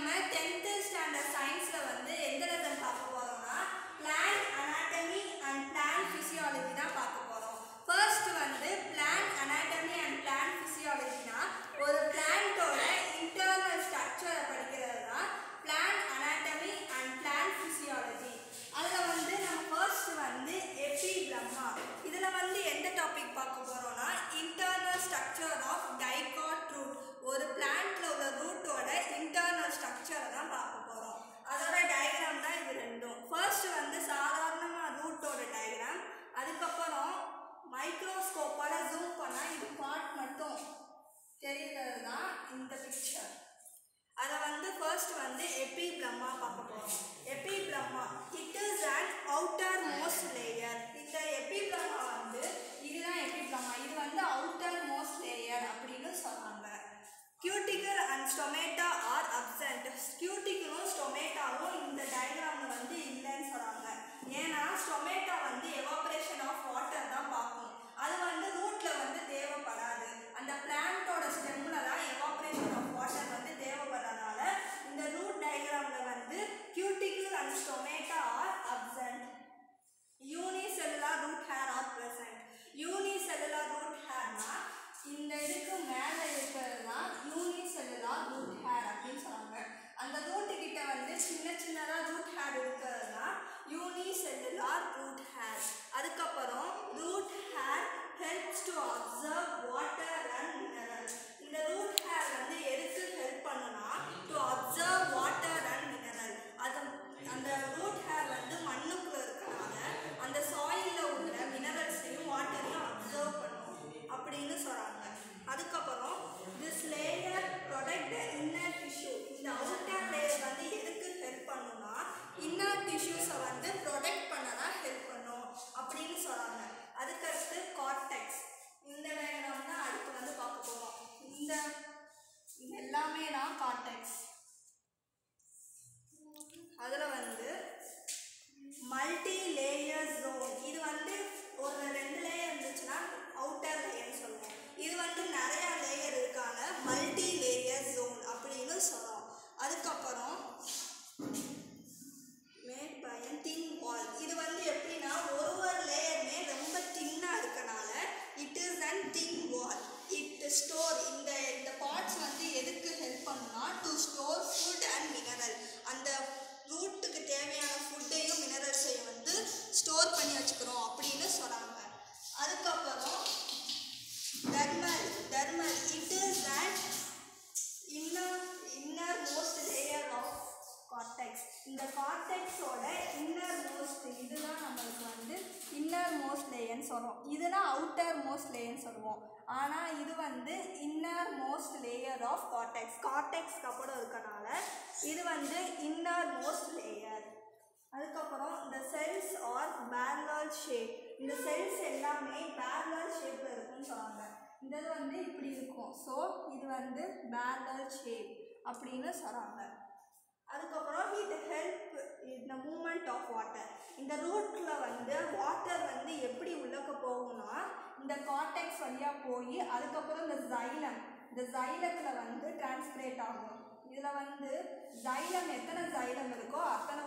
நம்ம tenth standard சயின்ஸில் வந்து எந்த லெசன் பார்க்க போகிறோம்னா plant anatomy and plant physiology தான் பார்க்க போகிறோம் ஃபர்ஸ்ட் வந்து பிளான் அனாட்டமி அண்ட் பிளான் ஃபிசியாலஜினா ஒரு பிளான்ட்டோட இன்டர்னல் ஸ்ட்ரக்சரை படிக்கிறது தான் plant anatomy and plant physiology அதில் வந்து நம்ம ஃபர்ஸ்ட் வந்து எபி பிரம்மா இதில் வந்து எந்த டாபிக் பார்க்க போகிறோம்னா internal structure of dicot root ஒரு பிளான்ட்ல உள்ள ரூட்டோட இன்டர்னல் ஸ்ட்ரக்சரை தான் பார்க்க போகிறோம் அதோட டயக்ராம் தான் இது ரெண்டும் ஃபர்ஸ்ட் வந்து சாதாரணமாக ரூட்டோட டயக்ராம் அதுக்கப்புறம் மைக்ரோஸ்கோப்பால் ஜூம் பண்ணால் இது பார்ட் மட்டும் தெரிகிறது தான் இந்த பிக்சர் அதை வந்து ஃபர்ஸ்ட் வந்து எபி பிரம்மா பார்க்க போகிறோம் epiblema it is and outer most layer இந்த எபி பிரம்மா வந்து இதுதான் எபி பிரம்மா இது வந்து அவுட்டர் மோஸ்ட் லேயர் அப்படின்னு சொன்னாங்க cuticle and stomata are absent கியூட்டிக்கலும் ஸ்டொமேட்டாவும் இந்த டயக்ராமில் வந்து இல்லைன்னு சொல்கிறாங்க ஏன்னா ஸ்டொமேட்டா வந்து எவாபரேஷன் ஆஃப் வாட்டர் தான் பார்க்கும் அது வந்து ரூட்டில் வந்து தேவைப்படாது அந்த பிளான்ட்டோட ஸ்டெம்மில் தான் எவாபரேஷன் ஆஃப் வாட்டர் வந்து தேவைப்படுறதுனால இந்த ரூட் டயக்ராமில் வந்து cuticle and stomata are absent unicellular root hair are present unicellular root ஹேர்னா இந்த இதுக்கு மேலே இருக்கிறது தான் யூனிசெல்லுலார் ரூட் ஹேர் அப்படின்னு சொல்கிறாங்க அந்த ரூட்டு கிட்ட வந்து சின்ன சின்னதாக ரூட் ஹேர் இருக்கிறது தான் யூனிசெல்லுலார் ரூட் ஹேர் அதுக்கப்புறம் root hair helps to absorb water and mineral இந்த ரூட் ஹேர் வந்து எதுக்கு ஹெல்ப் பண்ணுனா to absorb water and mineral அது அந்த ரூட் ஹேர் வந்து மண்ணுக்குள்ள இருக்கனால அந்த சாயிலில் உள்ள மினரல்ஸையும் வாட்டரையும் அப்சர்வ் பண்ணும் அப்படின்னு சொல்கிறாங்க அதுக்கப்புறம் this layer protect the inner tissue இந்த அவுட்டர் லேயர் வந்து எதுக்கு ஹெல்ப் பண்ணுன்னா இன்னர் டிஷ்யூஸை வந்து ப்ரொடெக்ட் பண்ண தான் ஹெல்ப் பண்ணும் அப்படின்னு சொல்கிறாங்க அதுக்கடுத்து கார்டெக்ஸ் இந்த டயக்ராம் தான் அடுத்து வந்து பார்க்க போகிறோம் இந்த இது எல்லாமே தான் கார்டெக்ஸ் அதில் வந்து மல்டி லேயர் ஜோன் இது வந்து ஒரு ரெண்டு லேயர் இருந்துச்சுன்னா அவுட்டர் லேயர்னு சொல்லுவோம் இது வந்து நிறையா லேயர் இருக்காங்க மல்டி லேயர் ஜோன் அப்படின்னு சொல்கிறோம் அதுக்கப்புறம் மேட் பை தின் வால் இது வந்து எப்படின்னா ஒரு ஒரு லேயருமே ரொம்ப தின்னாக இருக்கனால it is and thin wall it store இந்த இந்த பார்ட்ஸ் வந்து எதுக்கு ஹெல்ப் பண்ணுனா to store food and mineral அந்த ரூட்டுக்கு தேவையான ஃபுட்டையும் மினரல்ஸையும் வந்து ஸ்டோர் பண்ணி வச்சுக்கிறோம் அப்படின்னு சொல்கிறாங்க அதுக்கப்புறம் thermal thermal it is and inner inner most layer of cortex இந்த கார்டெக்ஸோட இன்னர் மோஸ்ட் இதுதான் நம்மளுக்கு வந்து இன்னர் மோஸ்ட் லேயர்னு சொல்லுவோம் இதுதான் அவுட்டர் மோஸ்ட் லேயர்னு சொல்லுவோம் ஆனால் இது வந்து inner most layer of cortex கார்டெக்ஸ்க்கு அப்புறம் இருக்கனால இது வந்து இன்னர் மோஸ்ட் லேயர் அதுக்கப்புறம் இந்த செல்ஸ் ஆர் பேரலல் ஷேப் இந்த செல்ஸ் எல்லாமே பேரலல் ஷேப்பில் இருக்குன்னு சொல்லுவாங்க இந்த இது வந்து இப்படி இருக்கும் ஸோ இது வந்து பேரலல் ஷேப் அப்படின்னு சொல்கிறாங்க அதுக்கப்புறம் இது ஹெல்ப் இந்த மூமெண்ட் ஆஃப் வாட்டர் இந்த ரூட்டில் வந்து வாட்டர் வந்து எப்படி உள்ளக்க போகும்னா இந்த கார்டெக்ஸ் வழியாக போய் அதுக்கப்புறம் இந்த ஜைலம் இந்த ஜைலத்தில் வந்து டிரான்ஸ்பிரேட் ஆகும் இதில் வந்து ஜைலம் எத்தனை ஜைலம் இருக்கோ அத்தனை